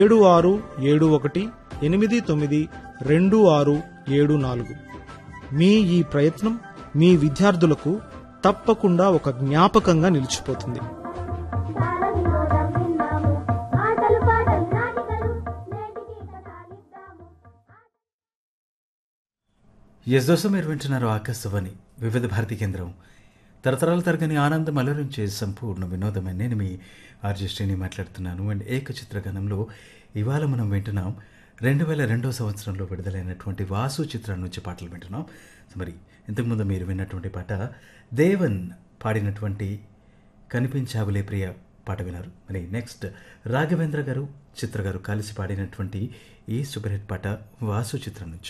ఏడు ఆరు ఏడు ఒకటి ఎనిమిది తొమ్మిది రెండు ఆరు ఏడు నాలుగు మీ ఈ ప్రయత్నం మీ విద్యార్థులకు తప్పకుండా ఒక జ్ఞాపకంగా నిలిచిపోతుంది బాల వినోదం విన్నాము ఆటలు పాటలు నాటికలు నేటికి కథాలిద్దాము ఎస్ దోసం మీరు వింటున్నారు ఆకాశవాణి వివిధ భారతి కేంద్రం తరతరాల తరగని ఆనందం అలరించే సంపూర్ణ వినోదమైన నేను మీ ఆర్జే శ్రేణి మాట్లాడుతున్నాను అండ్ ఏకచిత్రగణంలో ఇవాళ మనం వింటున్నాం రెండు వేల రెండో సంవత్సరంలో విడుదలైనటువంటి వాసు చిత్రం నుంచి పాటలు వింటున్నాం సో మరి ఇంతకుముందు మీరు విన్నటువంటి పాట దేవన్ పాడినటువంటి కనిపించావులే ప్రియ పాట విన్నారు మరి నెక్స్ట్ రాఘవేంద్ర గారు చిత్ర గారు కలిసి పాడినటువంటి ఈ సూపర్ హిట్ పాట వాసు చిత్రం నుంచి